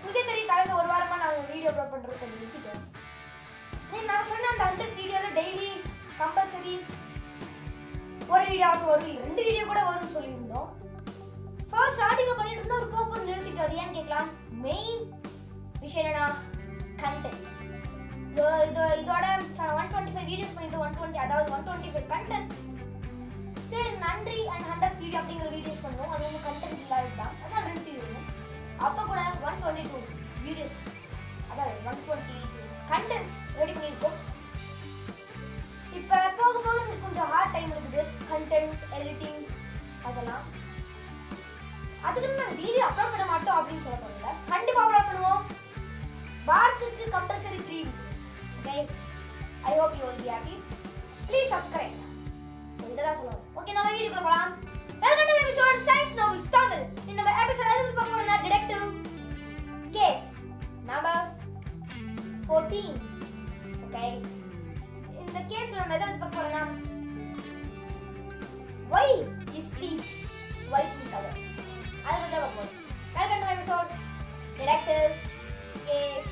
உங்களுக்கே தெரியும் கடந்த ஒரு வாரமா நான் வீடியோ அப்லோட் பண்றது கொஞ்சம் நிறுத்திட்டோம் நீ நான் சொன்ன அந்த ஹண்ட்ரட் வீடியோவில் டெய்லி கம்பல்சரி ஒரு வீடியோ ஆச்சும் ஒரு ரெண்டு வீடியோ கூட வரும்னு சொல்லியிருந்தோம் ஃபர்ஸ்ட் ஸ்டார்டிங்கில் பண்ணிட்டு இருந்தா ஒரு போக்கு நிறுத்திட்டு அது ஏன்னு கேட்கலாம் மெயின் விஷயம் என்னன்னா கண்டென்ட் இது இது இதோட ஒன் டுவெண்ட்டி ஃபைவ் வீடியோஸ் பண்ணிட்டு ஒன் டுவெண்ட்டி அதாவது ஒன் டுவெண்ட்டி ஃபைவ் கண்டென்ட்ஸ் சரி நன்றி அண்ட் ஹண்ட்ரட் வீடியோ அப்படிங்கிற வீடியோஸ் பண்ணுவோம் அது வந்து கண்டென்ட் இல்லாத தான் அதான் நிறுத்திடுவோம் அப்போ கூட ஒன் டுவெண்ட்டி டூ வீடியோஸ் அதாவது ஒன் டுவெண்ட்டி கண்டென்ட்ஸ் ரெடி பண்ணியிருக்கோம் இப்போ போக போக எனக்கு கொஞ்சம் ஹார்ட் டைம் இருக்குது கண்டென்ட் எடிட்டிங் அதெல்லாம் அதுக்கு நாங்கள் வீடியோ அப்லோட் பண்ண மாட்டோம் அப்படின்னு சொல்ல போறதில்ல கண்டிப்பாக அப்லோட் பண்ணுவோம் வாரத்துக்கு compulsory three okay I hope you will be happy please subscribe so இதை தான் சொல்லுவோம் ஓகே நம்ம வீடியோக்குள்ள போகலாம் welcome to episode science novels Tamil இந்த நம்ம எபிசோட் எதுக்கு பார்க்க போறோம்னா டிடெக்டிவ் கேஸ் நம்பர் 14 ஓகே இந்த கேஸ்ல நம்ம எதை பத்தி பார்க்க போறோம்னா why is teeth white in color அதை பத்தி தான் பார்க்க போறோம் welcome to episode detective case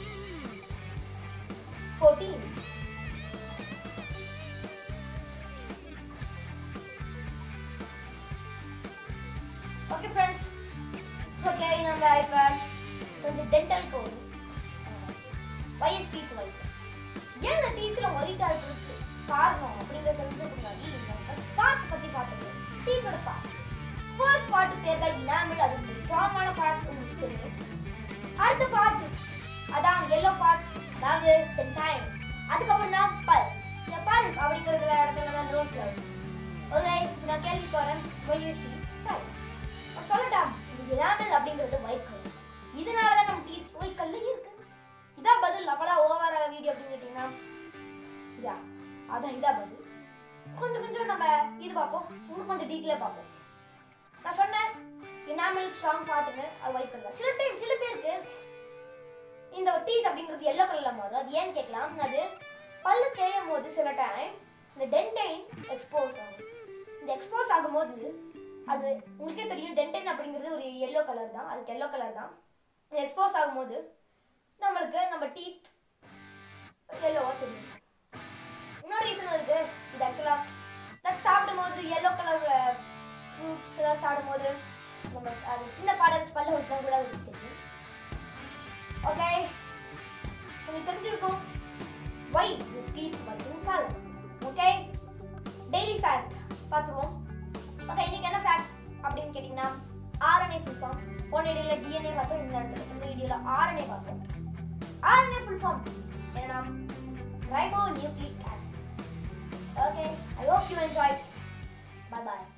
14 okay friends okay நம்ம இப்போ கொஞ்சம் டென்டல் கோடு வயசு டீத் ஒயிட் ஏன் இந்த டீத்தில் ஒயிட்டாக இருக்கிறதுக்கு காரணம் அப்படிங்கிறத தெரிஞ்சதுக்கு முன்னாடி நம்ம பார்ட்ஸ் பற்றி பார்த்துக்கலாம் டீத்தோட பார்ட்ஸ் ஃபர்ஸ்ட் பார்ட் பேர்ல இனாமல் அது ஒரு ஸ்ட்ராங்கான பார்ட் உங்களுக்கு தெரியும் அடுத்த பார்ட் அதான் எல்லோ பார்ட் அதாவது டைம் அதுக்கப்புறம் தான் பல் இந்த பல் அப்படிங்கிறது இடத்துல நம்ம ரோஸ்ல ஓகே நான் கேள்வி போறேன் வயசு நான் சொல்லட்டாம் இது இனாமல் அப்படிங்கிறது ஒயிட் கலர் இதனால தான் நம்ம டீத் ஒயிட் கலர் இருக்கு இதான் பதில் அவ்வளோ ஓவரா வீடியோ அப்படின்னு கேட்டிங்கன்னா இதா அதான் இதா பதில் கொஞ்சம் கொஞ்சம் நம்ம இது பார்ப்போம் இன்னும் கொஞ்சம் டீட்டெயிலாக பார்ப்போம் நான் சொன்னேன் எனாமல் ஸ்ட்ராங் பார்ட்டுன்னு அது ஒயிட் கலர் சில டைம் சில பேருக்கு இந்த டீத் அப்படிங்கிறது எல்லோ கலரில் மாறும் அது ஏன்னு கேட்கலாம் அது பல்லு தேயும் போது சில டைம் இந்த டென்டைன் எக்ஸ்போஸ் ஆகும் இந்த எக்ஸ்போஸ் ஆகும்போது அது உங்களுக்கே தெரியும் டென்டைன் அப்படிங்கிறது ஒரு எல்லோ கலர் தான் அதுக்கு எல்லோ கலர் தான் இந்த எக்ஸ்போஸ் ஆகும்போது நம்மளுக்கு நம்ம டீத் எல்லோவாக தெரியும் இன்னொரு ரீசன் இருக்கு இது ஆக்சுவலாக சாப்பிடும்போது எல்லோ கலர் ஃப்ரூட்ஸ் எல்லாம் சாப்பிடும்போது நம்ம அது சின்ன பாடல்ஸ் பல்ல வைக்கிற கூட அது தெரியும் ஓகே உங்களுக்கு தெரிஞ்சிருக்கும் வை திஸ் டீத் மற்றும் காலம் ஓகே டெய்லி ஃபேக்ட் பார்த்துருவோம் ஓகே இன்னைக்கு என்ன ஃபேக்ட் அப்படின்னு கேட்டிங்கன்னா ஆர்என்ஏ ஃபுல் ஃபார்ம் போன இடையில டிஎன்ஏ பார்த்தோம் இந்த இடத்துல இந்த வீடியோவில் ஆர்என்ஏ பார்த்தோம் ஆர்என்ஏ ஃபுல் ஃபார்ம் என்னன்னா ribonucleic acid okay I hope you enjoy bye bye